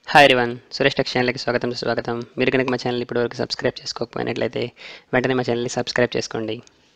hi రివన్ Suresh tech ఛానల్కి స్వాగతం స్వాగతం మీరు కనుక మా ఛానల్ ఇప్పటివరకు సబ్స్క్రైబ్ చేసుకోకపోయినట్లయితే వెంటనే మా ఛానల్ని సబ్స్క్రైబ్ చేసుకోండి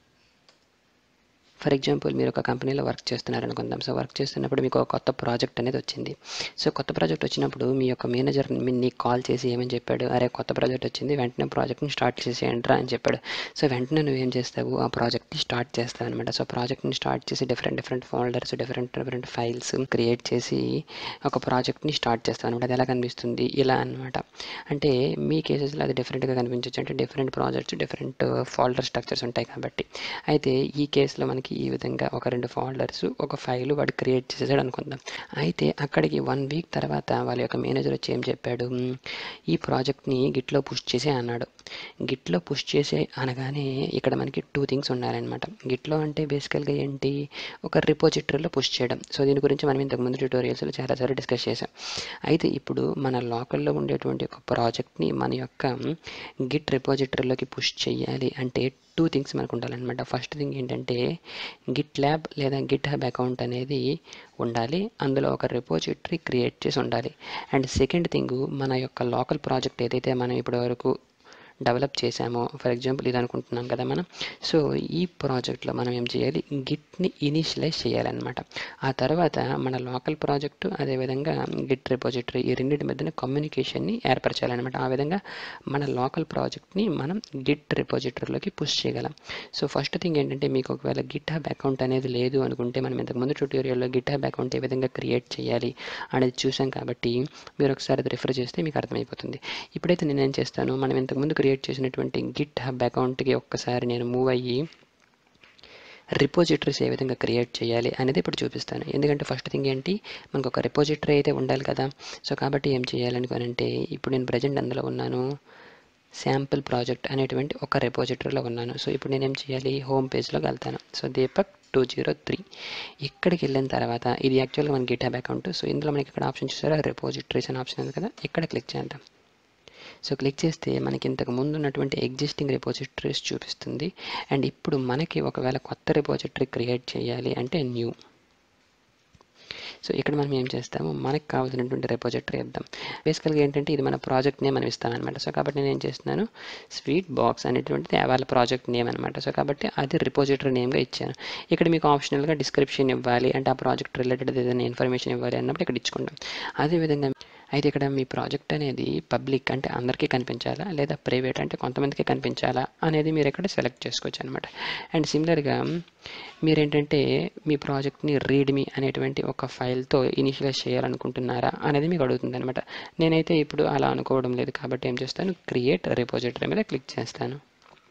ఫర్ ఎగ్జాంపుల్ మీరు ఒక కంపెనీలో వర్క్ చేస్తున్నారనుకుందాం సో వర్క్ చేస్తున్నప్పుడు మీకు ఒక కొత్త ప్రాజెక్ట్ అనేది వచ్చింది సో కొత్త ప్రాజెక్ట్ వచ్చినప్పుడు మీ యొక్క మేనేజర్ మీకు కాల్ చేసి ఏమని చెప్పాడు అరే కొత్త ప్రాజెక్ట్ వచ్చింది వెంటనే ప్రాజెక్ట్ని స్టార్ట్ చేసేయండిరా అని చెప్పాడు సో వెంటనే నువ్వు ఏం చేస్తావు ఆ ప్రాజెక్ట్ని స్టార్ట్ చేస్తావు అనమాట సో ప్రాజెక్ట్ని స్టార్ట్ చేసి different different folders different different files create చేసి ఒక ప్రాజెక్ట్ని స్టార్ట్ చేస్తావు అనమాట అది ఎలా కనిపిస్తుంది ఇలా అనమాట అంటే మీ కేసెస్లో అది డిఫరెంట్గా కనిపించవచ్చు అంటే different projects different folder structures ఉంటాయి కాబట్టి అయితే ఈ కేసులో మనకి ఈ విధంగా ఒక రెండు ఫోల్డర్స్ ఒక ఫైల్ వాడు క్రియేట్ చేసాడు అనుకుందాం అయితే అక్కడికి వన్ వీక్ తర్వాత వాళ్ళ యొక్క మేనేజర్ వచ్చి ఏం చెప్పాడు "మ్, ఈ ప్రాజెక్ట్ని గిట్లో పుష్ చేసే అన్నాడు గిట్లో పుష్ చేసే అనగానే ఇక్కడ మనకి టూ థింగ్స్ ఉండాలన్నమాట గిట్లో అంటే బేసికల్గా ఏంటి ఒక రిపోజిటరీలో పుష్ చేయడం సో దీని గురించి మనం ఇంతకుముందు ట్యూటోరియల్స్లో చాలాసార్లు డిస్కస్ చేసాం అయితే ఇప్పుడు మన లోకల్లో ఉండేటువంటి ఒక ప్రాజెక్ట్ని మన యొక్క గిట్ రిపోజిటరీలోకి పుష్ చేయాలి అంటే టూ థింగ్స్ మనకు ఉండాలన్నమాట ఫస్ట్ థింగ్ ఏంటంటే గిట్ ల్యాబ్ లేదా గిట్ హబ్ అకౌంట్ అనేది ఉండాలి అందులో ఒక రిపోజిటరీ క్రియేట్ చేసి ఉండాలి అండ్ సెకండ్ థింగ్ మన యొక్క లోకల్ ప్రాజెక్ట్ ఏదైతే మనం ఇప్పటివరకు డెవలప్ చేసామో ఫర్ ఎగ్జాంపుల్ ఇది అనుకుంటున్నాం కదా మనం సో ఈ ప్రాజెక్ట్లో మనం ఏం చేయాలి గిట్ని ఇనిషియలైజ్ చేయాలన్నమాట ఆ తర్వాత మన లోకల్ ప్రాజెక్టు అదేవిధంగా గిట్ రిపోజిటరీ ఈ రెండింటి మధ్యన కమ్యూనికేషన్ని ఏర్పరచాలన్నమాట ఆ విధంగా మన లోకల్ ప్రాజెక్ట్ని మనం గిట్ రిపోజిటరీలోకి పుష్ చేయగలం సో ఫస్ట్ థింగ్ ఏంటంటే మీకు ఒకవేళ గిట్ హబ్ అకౌంట్ అనేది లేదు అనుకుంటే మనం ఇంతకుముందు ట్యూటోరియల్లో గిట్ హబ్ అకౌంట్ ఏ విధంగా క్రియేట్ చేయాలి అనేది చూసాం కాబట్టి మీరు ఒకసారి అది రిఫర్ చేస్తే మీకు అర్థమైపోతుంది ఇప్పుడైతే నేను ఏం చేస్తాను మనం ఇంతకుముందు క్రియేట్ చేసినటువంటి గిట్ హబ్ అకౌంట్కి ఒక్కసారి నేను మూవ్ అయ్యి రిపోజిటరీస్ ఏ విధంగా క్రియేట్ చేయాలి అనేది ఇప్పుడు చూపిస్తాను ఎందుకంటే ఫస్ట్ థింగ్ ఏంటి మనకు ఒక రిపోజిటరీ అయితే ఉండాలి కదా సో కాబట్టి ఏం చేయాలనుకోనంటే ఇప్పుడు నేను ప్రజెంట్ అందులో ఉన్నాను శాంపుల్ ప్రాజెక్ట్ అనేటువంటి ఒక రిపోజిటరీలో ఉన్నాను సో ఇప్పుడు నేను ఏం చేయాలి హోమ్ పేజ్లోకి వెళ్తాను so Deepak two zero three ఇక్కడికి వెళ్ళిన తర్వాత ఇది యాక్చువల్గా మన గిట్ హబ్ అకౌంట్ సో ఇందులో మనకి ఇక్కడ ఆప్షన్ చూసారా రిపోజిటరీస్ అనే ఆప్షన్ ఉంది కదా ఇక్కడ క్లిక్ చేద్దాం సో క్లిక్ చేస్తే మనకి ఇంతకు ముందు ఉన్నటువంటి ఎగ్జిస్టింగ్ రిపోజిటరీస్ చూపిస్తుంది అండ్ ఇప్పుడు మనకి ఒకవేళ కొత్త రిపోజిటరీ క్రియేట్ చేయాలి అంటే న్యూ సో ఇక్కడ మనం ఏం చేస్తాము మనకి కావాల్సినటువంటి రిపోజిటరీ ఇద్దాం బేసికల్గా ఏంటంటే ఇది మన ప్రాజెక్ట్ నేమ్ అని ఇస్తాను అనమాట సో కాబట్టి నేను ఏం చేస్తున్నాను స్వీట్ బాక్స్ అనేటువంటిది వాళ్ళ ప్రాజెక్ట్ నేమ్ అనమాట సో కాబట్టి అది రిపోజిటరీ నేమ్గా ఇచ్చాను ఇక్కడ మీకు ఆప్షనల్గా డిస్క్రిప్షన్ ఇవ్వాలి అంటే ఆ ప్రాజెక్ట్ రిలేటెడ్ ఏదైనా ఇన్ఫర్మేషన్ ఇవ్వాలి అన్నప్పుడు ఇక్కడ ఇచ్చుకుంటాం అదేవిధంగా అయితే ఇక్కడ మీ ప్రాజెక్ట్ అనేది పబ్లిక్ అంటే అందరికీ కనిపించాలా లేదా ప్రైవేట్ అంటే కొంతమందికి కనిపించాలా అనేది మీరు ఇక్కడ సెలెక్ట్ చేసుకోవచ్చు అనమాట అండ్ సిమిలర్గా మీరేంటంటే మీ ప్రాజెక్ట్ని రీడ్మీ అనేటువంటి ఒక ఫైల్తో ఇనిషియలైజ్ చేయాలనుకుంటున్నారా అనేది మీకు అడుగుతుంది అనమాట నేనైతే ఇప్పుడు అలా అనుకోవడం లేదు కాబట్టి ఏం చేస్తాను క్రియేట్ రిపోజిటరీ మీద క్లిక్ చేస్తాను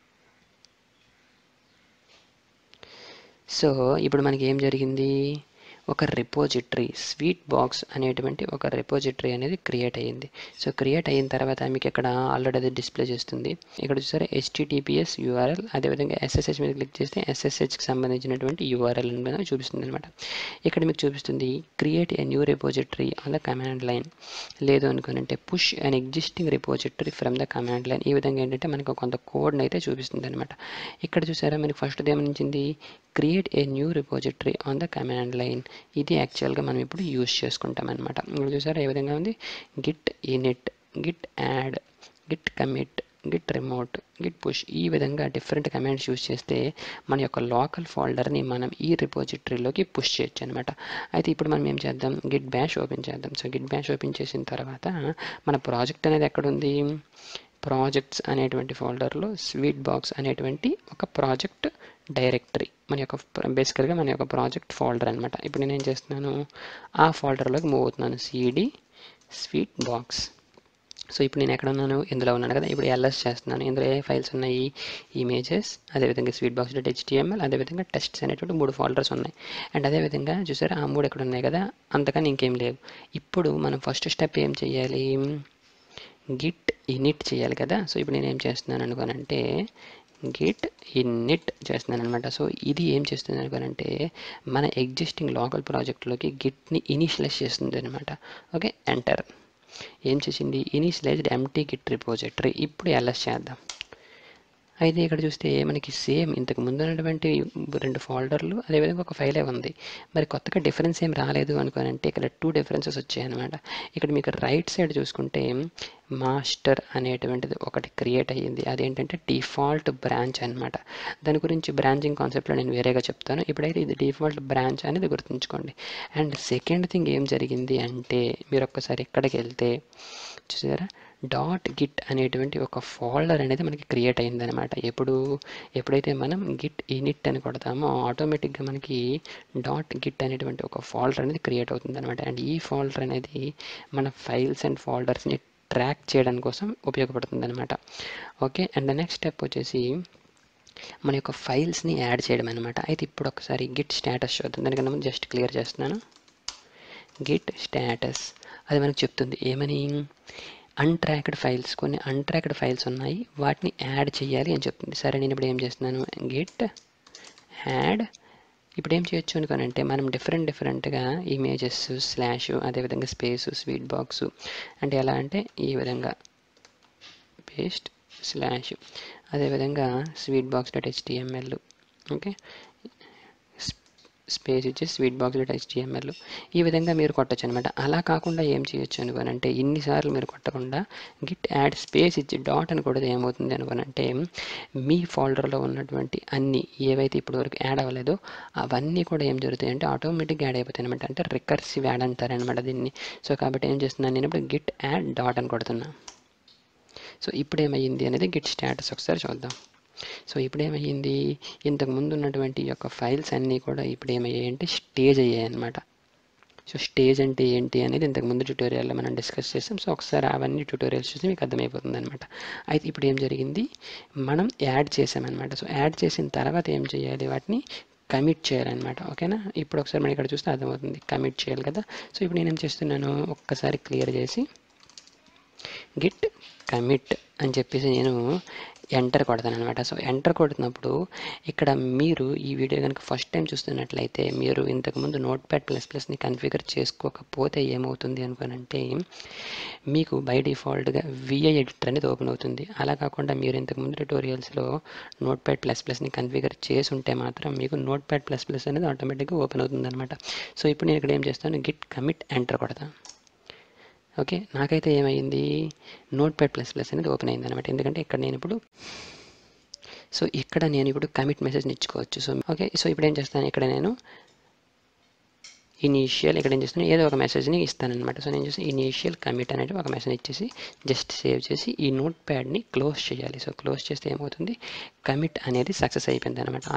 సో ఇప్పుడు మనకి ఏం జరిగింది ఒక రిపోజిటరీ స్వీట్ బాక్స్ అనేటువంటి ఒక రిపోజిటరీ అనేది క్రియేట్ అయ్యింది సో క్రియేట్ అయిన తర్వాత మీకు ఇక్కడ ఆల్రెడీ అది డిస్ప్లే చేస్తుంది ఇక్కడ చూసారా హెచ్టిటిపిఎస్ యూఆర్ఎల్ అదేవిధంగా ఎస్ఎస్హెచ్ మీద క్లిక్ చేస్తే ఎస్ఎస్హెచ్కి సంబంధించినటువంటి యూఆర్ఎల్ మీద చూపిస్తుంది అనమాట ఇక్కడ మీకు చూపిస్తుంది create a new repository on the command line లేదు అనుకునంటే push an existing repository from the command line ఈ విధంగా ఏంటంటే మనకు కొంత కోడ్ని అయితే చూపిస్తుంది అనమాట ఇక్కడ చూసారా మనకి ఫస్ట్ ఏమనించింది create a new repository on the command line ఇది యాక్చువల్గా మనం ఇప్పుడు యూస్ చేసుకుంటాం అనమాట ఇప్పుడు చూసారా ఏ విధంగా ఉంది git init git add git commit git remote git push ఈ విధంగా డిఫరెంట్ కమాండ్స్ యూస్ చేస్తే మన యొక్క లోకల్ ఫోల్డర్ని మనం ఈ రిపోజిటరీలోకి పుష్ చేయొచ్చు అనమాట అయితే ఇప్పుడు మనం ఏం చేద్దాం గిట్ బ్యాష్ ఓపెన్ చేద్దాం సో గిట్ బ్యాష్ ఓపెన్ చేసిన తర్వాత మన ప్రాజెక్ట్ అనేది ఎక్కడుంది ప్రాజెక్ట్స్ అనేటువంటి ఫోల్డర్లో స్వీట్ బాక్స్ అనేటువంటి ఒక ప్రాజెక్ట్ డైరెక్టరీ మన యొక్క బేసికల్గా మన యొక్క ప్రాజెక్ట్ ఫోల్డర్ అనమాట ఇప్పుడు నేను ఏం చేస్తున్నాను ఆ ఫోల్డర్లోకి మూవ్ అవుతున్నాను సిడి స్వీట్ బాక్స్ సో ఇప్పుడు నేను ఎక్కడ ఉన్నాను ఇందులో ఉన్నాను కదా ఇప్పుడు ఎల్ఎస్ చేస్తున్నాను ఇందులో ఏ ఫైల్స్ ఉన్నాయి ఇమేజెస్ అదేవిధంగా స్వీట్ బాక్స్ డాట్ హెచ్టిఎంఎల్ అదేవిధంగా టెస్ట్స్ అనేటువంటి మూడు ఫోల్డర్స్ ఉన్నాయి అండ్ అదేవిధంగా చూసారా ఆ మూడు ఎక్కడ ఉన్నాయి కదా అంతకని ఇంకేం లేవు ఇప్పుడు మనం ఫస్ట్ స్టెప్ ఏం చేయాలి గిట్ ఇనిట్ చేయాలి కదా సో ఇప్పుడు నేను ఏం చేస్తున్నాను అనుకోనంటే గిట్ ఇన్నిట్ చేస్తున్నాను అనమాట సో ఇది ఏం చేస్తుంది అనుకోనంటే మన ఎగ్జిస్టింగ్ లోకల్ ప్రాజెక్ట్లోకి గిట్ని ఇనిషియలైజ్ చేస్తుంది అనమాట ఓకే ఎంటర్ ఏం చేసింది ఇనిషియలైజ్డ్ ఎంటీ గిట్ రిపోజిటరీ ఇప్పుడు ఎల్ఎస్ చేద్దాం అయితే ఇక్కడ చూస్తే మనకి సేమ్ ఇంతకు ముందు ఉన్నటువంటి రెండు ఫోల్డర్లు అదేవిధంగా ఒక ఫైలే ఉంది మరి కొత్తగా డిఫరెన్స్ ఏం రాలేదు అనుకోనంటే ఇక్కడ టూ డిఫరెన్సెస్ వచ్చాయి అనమాట ఇక్కడ మీకు రైట్ సైడ్ చూసుకుంటే మాస్టర్ అనేటువంటిది ఒకటి క్రియేట్ అయ్యింది అదేంటంటే డిఫాల్ట్ బ్రాంచ్ అనమాట దాని గురించి బ్రాంచింగ్ కాన్సెప్ట్లో నేను వేరేగా చెప్తాను ఇప్పుడైతే ఇది డిఫాల్ట్ బ్రాంచ్ అనేది గుర్తుంచుకోండి అండ్ సెకండ్ థింగ్ ఏం జరిగింది అంటే మీరు ఒక్కసారి ఎక్కడికి వెళ్తే చూసారా డాట్ గిట్ అనేటువంటి ఒక ఫోల్డర్ అనేది మనకి క్రియేట్ అయిందనమాట ఎప్పుడు ఎప్పుడైతే మనం గిట్ ఇనిట్ అని కొడతామో ఆటోమేటిక్గా మనకి డాట్ గిట్ అనేటువంటి ఒక ఫోల్డర్ అనేది క్రియేట్ అవుతుంది అనమాట అండ్ ఈ ఫోల్డర్ అనేది మన ఫైల్స్ అండ్ ఫోల్డర్స్ని ట్రాక్ చేయడం కోసం ఉపయోగపడుతుంది అనమాట ఓకే అండ్ నెక్స్ట్ స్టెప్ వచ్చేసి మన యొక్క ఫైల్స్ని యాడ్ చేయడం అనమాట అయితే ఇప్పుడు ఒకసారి గిట్ స్టేటస్ చూద్దాం దానికన్నా ముందు జస్ట్ క్లియర్ చేస్తున్నాను గిట్ స్టేటస్ అది మనకు చెప్తుంది ఏమని అన్ట్రాక్డ్ ఫైల్స్ కొన్ని అన్ట్రాక్డ్ ఫైల్స్ ఉన్నాయి వాటిని యాడ్ చేయాలి అని చెప్తుంది సరే నేను ఇప్పుడు ఏం చేస్తున్నాను గిట్ యాడ్ ఇప్పుడు ఏం చేయొచ్చు అనుకోనంటే మనం డిఫరెంట్ డిఫరెంట్గా ఇమేజెస్ స్లాష్ అదేవిధంగా స్పేస్ స్వీట్ బాక్స్ అంటే ఎలా అంటే ఈ విధంగా పేస్ట్ స్లాష్ అదేవిధంగా sweet box dot HTML okay space ఇచ్చి స్వీట్ బాక్స్ డాట్ హెచ్టిఎంఎల్ ఈ విధంగా మీరు కొట్టచ్చు అనమాట అలా కాకుండా ఏం చేయొచ్చు అనుకోనంటే ఇన్నిసార్లు మీరు కొట్టకుండా గిట్ యాడ్ స్పేస్ ఇచ్చి డాట్ అని కొడితే ఏమవుతుంది అనుకోనంటే మీ ఫోల్డర్లో ఉన్నటువంటి అన్ని ఏవైతే ఇప్పుడు వరకు యాడ్ అవ్వలేదో అవన్నీ కూడా ఏం జరుగుతాయి అంటే ఆటోమేటిక్గా యాడ్ అయిపోతాయి అనమాట అంటే రికర్సివ్ యాడ్ అంటారనమాట దీన్ని సో కాబట్టి ఏం చేస్తున్నాను నేను ఇప్పుడు గిట్ యాడ్ డాట్ అని కొడుతున్నా సో ఇప్పుడు ఏమైంది అనేది గిట్ స్టేటస్ ఒకసారి చూద్దాం సో ఇప్పుడు ఏమయ్యింది ఇంతకు ముందు ఉన్నటువంటి యొక్క ఫైల్స్ అన్నీ కూడా ఇప్పుడు ఏమయ్యాయి అంటే స్టేజ్ అయ్యాయి అనమాట సో స్టేజ్ అంటే ఏంటి అనేది ఇంతకు ముందు ట్యూటోరియల్లో మనం డిస్కస్ చేసాం సో ఒకసారి అవన్నీ ట్యూటోరియల్స్ చూసి మీకు అర్థమైపోతుంది అనమాట అయితే ఇప్పుడు ఏం జరిగింది మనం యాడ్ చేసామన్నమాట సో యాడ్ చేసిన తర్వాత ఏం చేయాలి వాటిని కమిట్ చేయాలన్నమాట ఓకేనా ఇప్పుడు ఒకసారి మనం ఇక్కడ చూస్తే అర్థమవుతుంది కమిట్ చేయాలి కదా సో ఇప్పుడు నేనేం చేస్తున్నాను ఒక్కసారి క్లియర్ చేసి గిట్ కమిట్ అని చెప్పేసి నేను ఎంటర్ కొడతాను అనమాట సో ఎంటర్ కొడుతున్నప్పుడు ఇక్కడ మీరు ఈ వీడియో కనుక ఫస్ట్ టైం చూస్తున్నట్లయితే మీరు ఇంతకుముందు నోట్ ప్యాడ్ ప్లస్ ప్లస్ని కన్ఫిగర్ చేసుకోకపోతే ఏమవుతుంది అనుకోనంటే మీకు బై డిఫాల్ట్గా విఐ ఎడిటర్ అనేది ఓపెన్ అవుతుంది అలా కాకుండా మీరు ఇంతకుముందు ట్యూటోరియల్స్లో నోట్ ప్యాడ్ ప్లస్ ప్లస్ని కన్ఫిగర్ చేసి ఉంటే మాత్రం మీకు నోట్ ప్యాడ్ ప్లస్ ప్లస్ అనేది ఆటోమేటిక్గా ఓపెన్ అవుతుంది అనమాట సో ఇప్పుడు నేను ఇక్కడ ఏం చేస్తాను గిట్ కమిట్ ఎంటర్ కొడతాను ఓకే నాకైతే ఏమైంది నోట్ ప్యాడ్ ప్లస్ ప్లస్ అనేది ఓపెన్ అయింది అనమాట ఎందుకంటే ఇక్కడ నేను ఇప్పుడు సో ఇక్కడ నేను ఇప్పుడు కమిట్ మెసేజ్ని ఇచ్చుకోవచ్చు సో ఓకే సో ఇప్పుడు ఏం చేస్తాను ఇక్కడ నేను ఇనీషియల్ ఇక్కడ ఏం చేస్తాను ఏదో ఒక మెసేజ్ని ఇస్తాను అనమాట సో నేను చేసి ఇనీషియల్ కమిట్ అనేది ఒక మెసేజ్ ఇచ్చేసి జస్ట్ సేవ్ చేసి ఈ నోట్ ప్యాడ్ని క్లోజ్ చేయాలి సో క్లోజ్ చేస్తే ఏమవుతుంది కమిట్ అనేది సక్సెస్ అయిపోయింది అనమాట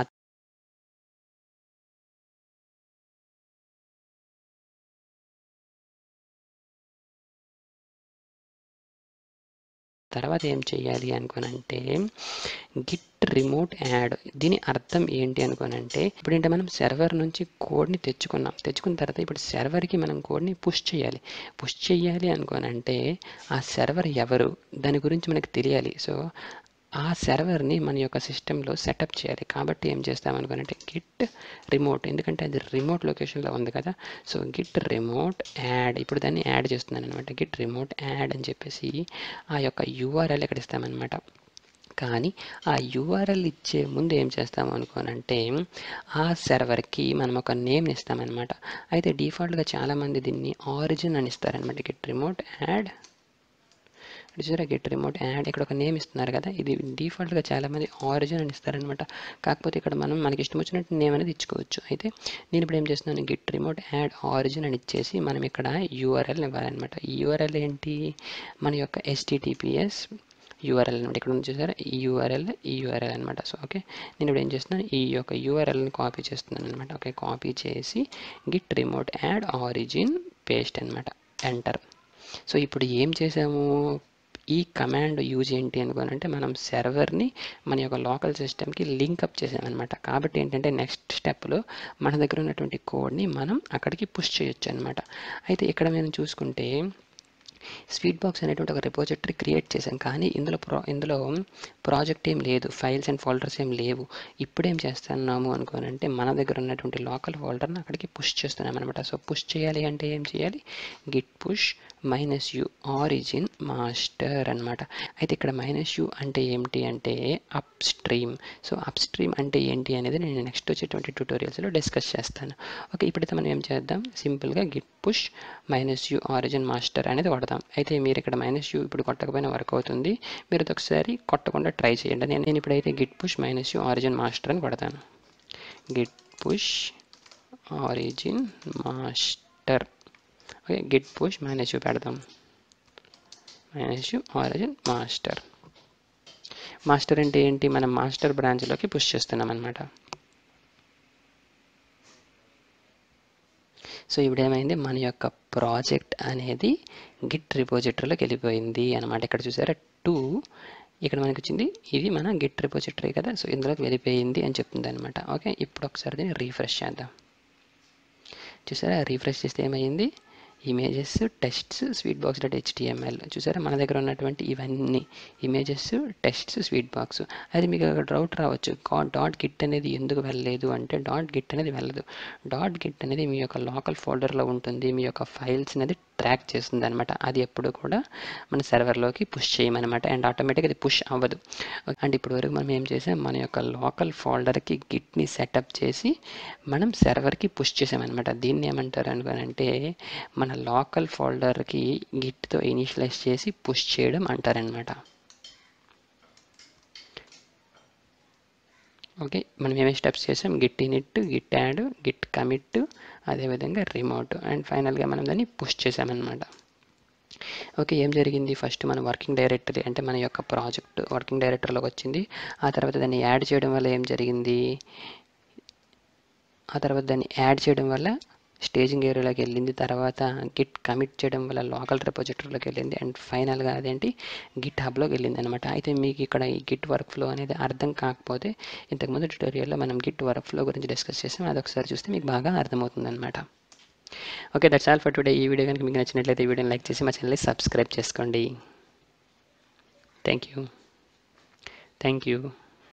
తర్వాత ఏం చేయాలి అనుకోనంటే గిట్ రిమోట్ యాడ్ దీని అర్థం ఏంటి అనుకోనంటే ఇప్పుడు ఏంటంటే మనం సర్వర్ నుంచి కోడ్ని తెచ్చుకున్నాం తెచ్చుకున్న తర్వాత ఇప్పుడు సర్వర్కి మనం కోడ్ని పుష్ చేయాలి పుష్ చేయాలి అనుకోనంటే ఆ సర్వర్ ఎవరు దాని గురించి మనకు తెలియాలి సో ఆ సర్వర్ని మన యొక్క సిస్టంలో సెటప్ చేయాలి కాబట్టి ఏం చేస్తాం అనుకోనంటే గిట్ రిమోట్ ఎందుకంటే అది రిమోట్ లొకేషన్లో ఉంది కదా సో గిట్ రిమోట్ యాడ్ ఇప్పుడు దాన్ని యాడ్ చేస్తున్నాను అనమాట గిట్ రిమోట్ యాడ్ అని చెప్పేసి ఆ యొక్క యూఆర్ఎల్ ఎక్కడ ఇస్తామన్నమాట కానీ ఆ యూఆర్ఎల్ ఇచ్చే ముందు ఏం చేస్తాము అనుకోనంటే ఆ సర్వర్కి మనం ఒక నేమ్ని ఇస్తామన్నమాట అయితే డిఫాల్ట్గా చాలామంది దీన్ని ఆరిజిన్ అని ఇస్తారనమాట గిట్ రిమోట్ యాడ్ చూసారా గెట్ రిమోట్ యాడ్ ఇక్కడ ఒక నేమ్ ఇస్తున్నారు కదా ఇది డిఫాల్ట్గా చాలామంది ఆరిజిన్ అని ఇస్తారనమాట కాకపోతే ఇక్కడ మనం మనకి ఇష్టం వచ్చినట్టు నేమ్ అనేది ఇచ్చుకోవచ్చు అయితే నేను ఇప్పుడు ఏం చేస్తున్నాను గిట్ రిమోట్ యాడ్ ఆరిజిన్ అని ఇచ్చేసి మనం ఇక్కడ యూఆర్ఎల్ ఇవ్వాలన్నమాట ఈ యూఆర్ఎల్ ఏంటి మన యొక్క ఎస్టీటీపీఎస్ యూఆర్ఎల్ అనమాట ఇక్కడ ఉంది చూసారా ఈ యూఆర్ఎల్ ఈ యూఆర్ఎల్ అనమాట సో ఓకే నేను ఇప్పుడు ఏం చేస్తున్నాను ఈ యొక్క యూఆర్ఎల్ని కాపీ చేస్తున్నాను అనమాట ఓకే కాపీ చేసి git remote add origin paste అనమాట ఎంటర్ సో ఇప్పుడు ఏం చేసాము ఈ కమాండ్ యూజ్ ఏంటి అనుకోనంటే మనం సర్వర్ని మన యొక్క లోకల్ సిస్టమ్కి లింకప్ చేసామన్నమాట కాబట్టి ఏంటంటే నెక్స్ట్ స్టెప్లో మన దగ్గర ఉన్నటువంటి కోడ్ని మనం అక్కడికి పుష్ చేయొచ్చు అనమాట అయితే ఇక్కడ మనం చూసుకుంటే స్వీట్ బాక్స్ అనేటువంటి ఒక రిపోజిటరీ క్రియేట్ చేశాం కానీ ఇందులో ప్రో ఇందులో ప్రాజెక్ట్ ఏం లేదు ఫైల్స్ అండ్ ఫోల్డర్స్ ఏం లేవు ఇప్పుడేం చేస్తున్నాము అనుకోనంటే మన దగ్గర ఉన్నటువంటి లోకల్ ఫోల్డర్ని అక్కడికి పుష్ చేస్తున్నాం అనమాట సో పుష్ చేయాలి అంటే ఏం చేయాలి git push minus U origin master అనమాట అయితే ఇక్కడ మైనస్ యూ అంటే ఏమిటి అంటే upstream so upstream అంటే ఏంటి అనేది నేను నెక్స్ట్ వచ్చేటువంటి ట్యూటోరియల్స్లో డిస్కస్ చేస్తాను ఓకే ఇప్పుడైతే మనం ఏం చేద్దాం సింపుల్గా git push minus U origin master అనేది కొడదాం అయితే మీరు ఇక్కడ మైనస్ యూ ఇప్పుడు కొట్టకపోయినా వర్క్ అవుతుంది మీరు అది ఒకసారి కొట్టకుండా ట్రై చేయండి నేను నేను ఇప్పుడైతే git push minus U origin master అని కొడతాను git push origin master okay git push minus U పెడదాం minus U origin master master అంటే ఏంటి మనం మాస్టర్ బ్రాంచ్లోకి పుష్ చేస్తున్నాం అనమాట సో ఇప్పుడు ఏమైంది మన యొక్క ప్రాజెక్ట్ అనేది గిట్ రిపోజిటరీలోకి వెళ్ళిపోయింది అనమాట ఇక్కడ చూసారా టూ ఇక్కడ మనకి వచ్చింది ఇది మన గిట్ రిపోజిటరీ కదా సో ఇందులోకి వెళ్ళిపోయింది అని చెప్తుంది అనమాట ఓకే ఇప్పుడు ఒకసారి దీన్ని రీఫ్రెష్ చేద్దాం చూసారా రీఫ్రెష్ చేస్తే ఏమైంది images tests sweet box dot HTML చూసారా మన దగ్గర ఉన్నటువంటి ఇవన్నీ ఇమేజెస్ టెస్ట్స్ స్వీట్ బాక్స్ అది మీకు ఒక డౌట్ రావచ్చు డాట్ గిట్ అనేది ఎందుకు వెళ్ళలేదు అంటే డాట్ గిట్ అనేది వెళ్ళదు డాట్ గిట్ అనేది మీ యొక్క లోకల్ ఫోల్డర్లో ఉంటుంది మీ యొక్క ఫైల్స్ అనేది ట్రాక్ చేస్తుంది అనమాట అది ఎప్పుడు కూడా మన సర్వర్లోకి పుష్ చేయమన్నమాట అండ్ ఆటోమేటిక్ అది పుష్ అవ్వదు అండ్ ఇప్పటి వరకు మనం ఏం చేసాం మన యొక్క లోకల్ ఫోల్డర్కి గిట్ని సెటప్ చేసి మనం సర్వర్కి పుష్ చేసామన్నమాట దీన్ని ఏమంటారు అనుకోనంటే మన లోకల్ ఫోల్డర్కి గిట్తో ఇనిషియలైజ్ చేసి పుష్ చేయడం అంటారనమాట ఓకే మనం ఏమేమి స్టెప్స్ చేసాం git init git add git commit అదేవిధంగా రిమోట్ అండ్ ఫైనల్గా మనం దాన్ని పుష్ చేసామన్నమాట ఓకే ఏం జరిగింది ఫస్ట్ మన వర్కింగ్ డైరెక్టరీ అంటే మన యొక్క ప్రాజెక్ట్ వర్కింగ్ డైరెక్టరీలోకి వచ్చింది ఆ తర్వాత దాన్ని యాడ్ చేయడం వల్ల ఏం జరిగింది ఆ తర్వాత దాన్ని యాడ్ చేయడం వల్ల స్టేజింగ్ ఏరియాలోకి వెళ్ళింది తర్వాత గిట్ కమిట్ చేయడం వల్ల లోకల్ రిపోజిటరీలోకి వెళ్ళింది అండ్ ఫైనల్గా అదేంటి గిట్ హబ్లోకి వెళ్ళింది అనమాట అయితే మీకు ఇక్కడ ఈ గిట్ వర్క్ ఫ్లో అనేది అర్థం కాకపోతే ఇంతకుముందు ట్యూటోరియల్లో మనం గిట్ వర్క్ ఫ్లో గురించి డిస్కస్ చేసాం అది ఒకసారి చూస్తే మీకు బాగా అర్థమవుతుంది అనమాట okay that's all for today ఈ వీడియో కనుక మీకు నచ్చినట్లయితే ఈ వీడియోని లైక్ చేసి మా ఛానల్ని సబ్స్క్రైబ్ చేసుకోండి థ్యాంక్ యూ థ్యాంక్ యూ